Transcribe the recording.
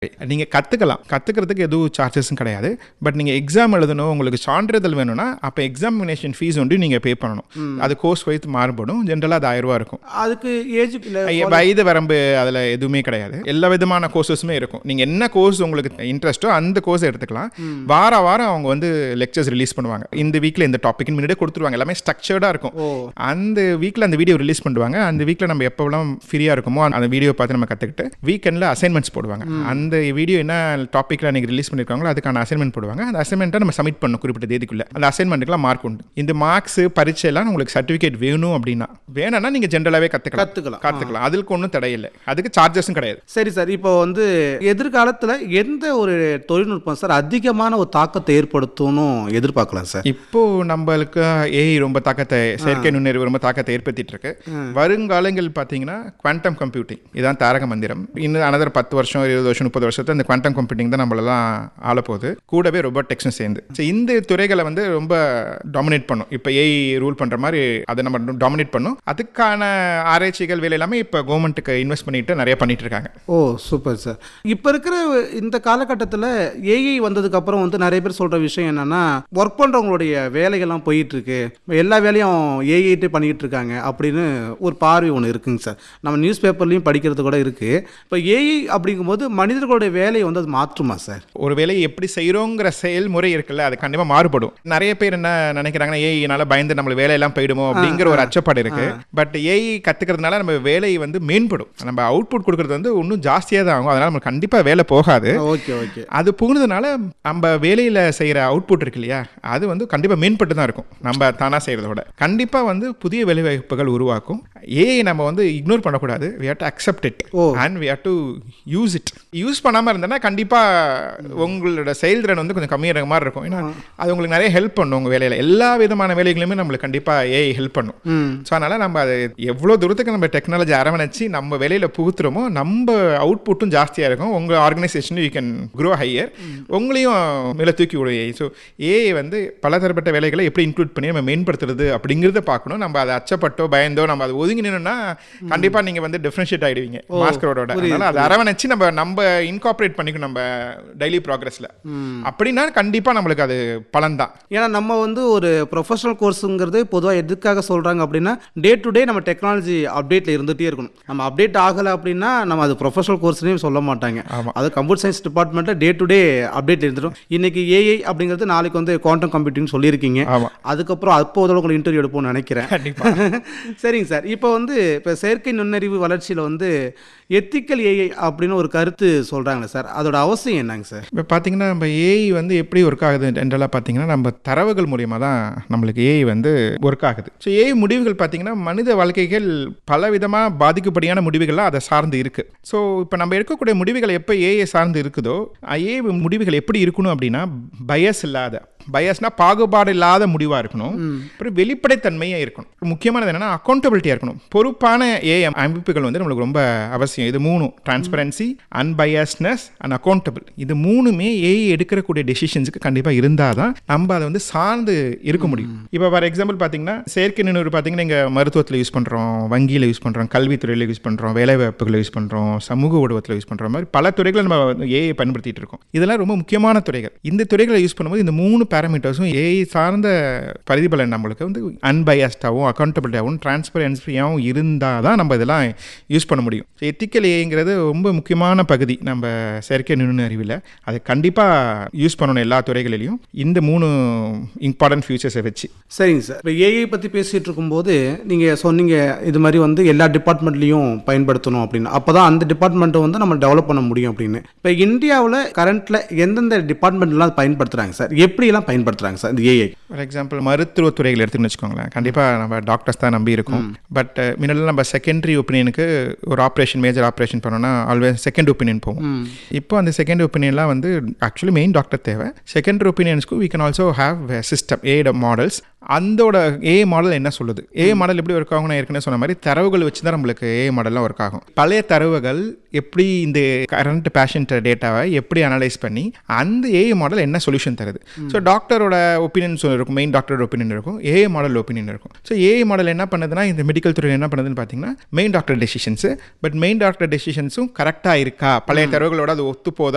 நீங்கள் கற்றுக்கலாம் கற்றுக்கிறதுக்கு எதுவும் சார்ஜஸும் கிடையாது பட் நீங்கள் எக்ஸாம் எழுதணும் உங்களுக்கு சான்றிதழ் வேணும்னா அப்போ எக்ஸாமினேஷன் ஃபீஸ் வந்து நீங்கள் பே பண்ணணும் அது கோர்ஸ் வைத்து மாறுபடும் ஜென்ரலாக அது ஆயிரம் ரூபா இருக்கும் அதுக்கு ஏஜ் ஐய, வயது வரம்பு அதில் எதுவுமே கிடையாது எல்லா விதமான கோர்சஸுமே இருக்கும் நீங்கள் என்ன கோர்ஸ் உங்களுக்கு இன்ட்ரெஸ்ட்டோ அந்த கோர்ஸ் எடுத்துக்கலாம் வார வாரம் அவங்க வந்து லெக்சர்ஸ் ரிலீஸ் பண்ணுவாங்க இந்த வீக்கில் இந்த டாபிக்னு முன்னாடியே கொடுத்துருவாங்க எல்லாமே ஸ்ட்ரக்சர்டாக இருக்கும் ஓ அந்த வீக்கில் அந்த வீடியோ ரிலீஸ் பண்ணுவாங்க அந்த வீக்கில் நம்ம எப்போலாம் ஃப்ரீயாக இருக்குமோ அந்த வீடியோ பார்த்து நம்ம கற்றுக்கிட்டு வீக்கெண்டில் அசைன்மெண்ட்ஸ் போடுவாங்க அந்த வீடியோ என்ன டாப்பிக்கில் அன்றைக்கி ரிலீஸ் பண்ணியிருக்காங்களோ அதுக்கான அசைன்மெண்ட் போடுவாங்க அந்த அசைன்மெண்ட்டை நம்ம சப்மிட் பண்ணணும் குறிப்பிட்ட தேதிக்குள்ள அந்த அசைன்மெண்ட்டுக்குலாம் மார்க் உண்டு இந்த மார்க்ஸ் பரீட்சையெல்லாம் உங்களுக்கு சர்டிஃபிகேட் வேணும் அப்படின்னா வேணும்னா நீங்கள் ஜென்ரலாகவே கற்றுக்கலாம் கத்துக்கலாம் கற்றுக்கலாம் அதுக்கு ஒன்றும் தடையில்லை அதுக்கு சார்ஜஸும் கிடையாது சரி சார் இப்போ வந்து எதிர்காலத்தில் எந்த ஒரு தொழில்நுட்பம் சார் அதிகமான ஒரு தாக்கத்தை ஏற்படுத்தும்னு எதிர்பார்க்கலாம் சார் இப்போ நம்மளுக்கு ஏஐ ரொம்ப தாக்கத்தை செயற்கை நுண்ணறிவு ரொம்ப தாக்கத்தை ஏற்படுத்திட்டு இருக்கு வருங்காலங்கள் பார்த்தீங்கன்னா குவாண்டம் கம்ப்யூட்டிங் இதான் தாரக மந்திரம் இன்னும் அனதர் பத்து வருஷம் இருபது வருஷம் முப்பது வருஷத்துல இந்த குவாண்டம் கம்ப்யூட்டிங் தான் நம்மளெல்லாம் ஆளப்போகுது கூடவே ரொபோட்டிக்ஸும் சேர்ந்து ஸோ இந்த துறைகளை வந்து ரொம்ப டாமினேட் பண்ணும் இப்போ ஏஐ ரூல் பண்ணுற மாதிரி அதை நம்ம டாமினேட் பண்ணும் அதுக்கான ஆராய்ச்சிகள் வேலை எல்லாமே இப்போ கவர்மெண்ட்டுக்கு இன்வெஸ்ட் பண்ணிட்டு நிறைய பண்ணிட்டு இருக்காங்க ஓ சூப்பர் சார் இப்போ இருக்கிற இந்த காலகட்டத்தில் ஏஐ வந்ததுக்கு அப்புறம் வந்து நிறைய பேர் சொல்கிற விஷயம் என்னன்னா ஒர்க் பண்ணுறவங்களுடைய வேலைகள்லாம் போயிட்டு இருக்கு எல்லா வேலையும் ஏஐட்டே பண்ணிக்கிட்டு இருக்காங்க அப்படின்னு ஒரு பார்வை ஒன்று இருக்குங்க சார் நம்ம நியூஸ் பேப்பர்லையும் படிக்கிறது கூட இருக்குது இப்போ ஏஐ அப்படிங்கும்போது மனிதர்களுடைய வேலையை வந்து அது மாற்றுமா சார் ஒரு வேலையை எப்படி செய்கிறோங்கிற செயல்முறை இருக்குல்ல அது கண்டிப்பாக மாறுபடும் நிறைய பேர் என்ன நினைக்கிறாங்கன்னா ஏஐ என்னால் பயந்து நம்மள வேலையெல்லாம் போயிடுமோ அப்படிங்கிற ஒரு அச்சப்பாடு இருக்கு பட் ஏஐ கற்றுக்கிறதுனால நம்ம வேலை வந்து மேம்படும் நம்ம அவுட்புட் கொடுக்கறது வந்து இன்னும் ஜாஸ்தியாக தான் ஆகும் அதனால நம்ம கண்டிப்பாக வேலை போகாது ஓகே ஓகே அது புகுந்ததுனால நம்ம வேலையில் செய்கிற அவுட்புட் இருக்கு இல்லையா அது வந்து கண்டிப்பாக மேம்பட்டு தான் இருக்கும் நம்ம தானாக செய்கிறத விட கண்டிப்பாக வந்து புதிய வேலைவாய்ப்புகள் உருவாக்கும் ஏஐ நம்ம வந்து இக்னோர் பண்ணக்கூடாது we have to accept it ஓ. And we have to use it use பண்ணாமல் இருந்தேன்னா கண்டிப்பாக உங்களோட செயல்திறன் வந்து கொஞ்சம் கம்மியாக மாதிரி இருக்கும் ஏன்னா அது உங்களுக்கு நிறைய ஹெல்ப் பண்ணும் உங்கள் வேலையில் எல்லா விதமான வேலைகளுமே நம்மளுக்கு கண்டிப்பாக ஏஐ ஹெல்ப் பண்ணும் ம் ஸோ அதனால் நம்ம அது எவ்வளோ தூரத்துக்கு நம்ம டெக்னாலஜி அரவணைச்சு நம்ம வேலையில் புகுத்துறோமோ நம்ம அவுட்புட்டும் ஜாஸ்தியாக இருக்கும் உங்கள் organisation you can grow higher உங்களையும் மேலே தூக்கி விடும் ஏஐ ஸோ ஏஐ வந்து பலதரப்பட்ட வேலைகளை எப்படி இன்க்ளூட் பண்ணி நம்ம மேம்படுத்துறது அப்படிங்கிறத பார்க்கணும் நம்ம அதை அச்சப்பட்டோ பயந்தோ நம்ம அதை ஒதுங்கி நின்னோம்னா கண்டிப்பாக நீங்கள் வந்து டிஃப்ரென்ஷியேட் ஆகிடுவீங்க மாஸ்கரோட அதனால் அதை அரவணைச்சு நம்ம நம்ம இன்கார்பரேட் பண்ணிக்கணும் நம்ம டெய்லி ப்ராக்ரஸில் அப்படின்னா கண்டிப்பாக நம்மளுக்கு அது பலன் தான் ஏன்னா நம்ம வந்து ஒரு ப்ரொஃபஷனல் கோர்ஸுங்கிறது பொதுவாக எதுக்காக சொல்கிறாங்க அப்படின்னா டே டு டே நம்ம டெக்னாலஜி அப்டேட்டில் இருந்துகிட்டே இருக்கணும் நம்ம அப்டேட் ஆகலை அப்படின்னா நம்ம அது ப்ரொஃபஷனல் கோர்ஸ்னே சொல்ல மாட்டாங்க ஆமா. அது கம்ப்யூட்டர் சயின்ஸ் டிபார்ட்மெண்ட்டில் டே டு டே அப்டேட் இருந்துடும் இன்னைக்கு ஏஐ அப்படிங்கிறது நாளைக்கு வந்து குவாண்டம் கம்ப்யூட்டிங் சொல்லியிருக்கீங்க ஆமாம் அதுக்கப்புறம் அப்போதில் உங்களுக்கு இன்டர்வியூ எடுப்போம்னு நினைக்கிறேன் கண்டிப்பாக சரிங்க சார் இப்போ வந்து இப்போ செயற்கை நுண்ணறிவு வளர்ச்சியில் வந்து எத்திக்கல் ஏஐ அப்படின்னு ஒரு கருத்து சொல்கிறாங்களே சார் அதோட அவசியம் என்னங்க சார் இப்போ பார்த்தீங்கன்னா நம்ம ஏஐ வந்து எப்படி ஒர்க் ஆகுது ஜென்ரலாக பார்த்தீங்கன்னா நம்ம தரவுகள் மூலியமாக தான் நம்மளுக்கு ஏஐ வந்து ஒர்க் ஆகுது ஸோ ஏஐ முடிவுகள் பார்த்தீங்கன்னா மனித வாழ்க்கைகள் பல விதமாக பாதிக்கப்படியான முடிவுகள்லாம் அதை சார்ந்து இருக்குது ஸோ இப்போ நம்ம எடுக்கக்கூடிய முடிவுகள் எப்போ ஏஐ சார்ந்து இருக்குதோ ஏஐ முடிவுகள் எப்படி இருக்கணும் அப்படின்னா பயஸ் இல்லாத பயஸ்னா பாகுபாடு இல்லாத முடிவாக இருக்கணும் அப்புறம் வெளிப்படைத்தன்மையாக இருக்கணும் முக்கியமானது என்னன்னா அக்கௌண்டபிலிட்டியாக இருக்கணும் பொறுப்பான ஏஐ அமைப்புகள் வந்து நம்மளுக்கு ரொம்ப அவசியம் இது மூணும் டிரான்ஸ்பரன்சி அன்பயஸ்னஸ் அண்ட் அக்கௌண்டபிள் இது மூணுமே ஏஐ எடுக்கக்கூடிய டெசிஷன்ஸுக்கு கண்டிப்பாக இருந்தால் தான் நம்ம அதை வந்து சார்ந்து இருக்க முடியும் இப்போ ஃபார் எக்ஸாம்பிள் பார்த்தீங்கன்னா செயற்கை நுண்ணறிவு பார்த்தீங்கன்னா இங்கே மருத்துவத்தில் யூஸ் பண்ணுறோம் வங்கியில் யூஸ் பண்ணுறோம் கல்வித்துறையில் யூஸ் பண்ணுறோம் வேலைவாய்ப்புகளை யூஸ் பண்ணுறோம் சமூக ஊடகத்தில் யூஸ் பண்ணுற மாதிரி பல துறைகளை நம்ம ஏஐ பயன்படுத்திட்டு இருக்கோம் இதெல்லாம் ரொம்ப முக்கியமான துறைகள் இந்த துறைகளை யூஸ் பண்ணும்போது இந்த மூணு பேராமீட்டர்ஸும் ஏஐ சார்ந்த பிரதிபலன் நம்மளுக்கு வந்து அன்பயஸ்டாகவும் அக்கௌண்டபிலிட்டியாகவும் டிரான்ஸ்பரன்சியாகவும் இருந்தால் தான் நம்ம இதெல்லாம் யூஸ் பண்ண முடியும் ஸோ எத்திக்கல் ஏங்கிறது ரொம்ப முக்கியமான பகுதி நம்ம செயற்கை நுண்ணறிவில் அதை கண்டிப்பாக யூஸ் பண்ணணும் எல்லா துறைகளிலையும் இந்த மூணு இம்பார்ட்டன்ட் ஃபியூச்சர்ஸை வச்சு சரிங்க சார் இப்போ ஏஐ பற்றி பேசிகிட்டு இருக்கும்போது நீங்கள் சொன்னீங்க இது மாதிரி வந்து எல்லா டிபார்ட்மெண்ட்லேயும் பயன்படுத்தணும் அப்படின்னு அப்போ தான் அந்த டிபார்ட்மெண்ட்டை வந்து நம்ம டெவலப் பண்ண முடியும் அப்படின்னு இப்போ இந்தியாவில் கரண்ட்டில் எந்தெந்த டிபார்ட்மெண்ட்லாம் பயன்படுத்துகிறாங்க சார் எப்படியெல்லாம் பயன்படுத்துகிறாங்க சார் இந்த ஏஐ ஃபார் எக்ஸாம்பிள் மருத்துவத்துறைகள் எடுத்துன்னு வச்சுக்கோங்களேன் கண்டிப்பாக நம்ம டாக்டர்ஸ் தான் நம்பி இருக்கோம் பட் முன்னாடி நம்ம செகண்டரி ஒப்பீனியனுக்கு ஒரு ஆப்ரேஷன் மேஜர் ஆப்ரேஷன் பண்ணோம்னா ஆல்வேஸ் செகண்ட் ஒப்பீனியன் போகும் இப்போ அந்த செகண்ட் ஒப்பீனியன்லாம் வந்து ஆக்சுவலி மெயின் டாக்டர் தேவை செகண்ட் ஒப்பீனியன்ஸ்க்கு we can also have system ஏட மாடல்ஸ் அந்தோட ஏ மாடல் என்ன சொல்லுது ஏ மாடல் எப்படி ஒர்க் ஆகும் நான் ஏற்கனவே சொன்ன மாதிரி தரவுகள் வச்சு தான் நம்மளுக்கு ஏ மாடல்லாம் ஒர்க் ஆகும் பழைய தரவுகள் எப்படி இந்த கரண்ட் பேஷண்ட் டேட்டாவை எப்படி அனலைஸ் பண்ணி அந்த ஏ மாடல் என்ன சொல்யூஷன் தருது ஸோ டாக்டரோட ஒப்பீனியன்ஸ் இருக்கும் மெயின் டாக்டரோட ஒப்பீனியன் இருக்கும் ஏ மாடல் ஒப்பீனியன் இருக்கும் ஸோ ஏ மாடல் என்ன பண்ணுதுன்னா இந்த மெடிக்கல் துறையில் என்ன பண்ணுதுன்னு பார்த்தீங்கன்னா main doctor decisions but main doctor டெசிஷன்ஸும் கரெக்டாக இருக்கா பழைய தரவுகளோட அது ஒத்து போதா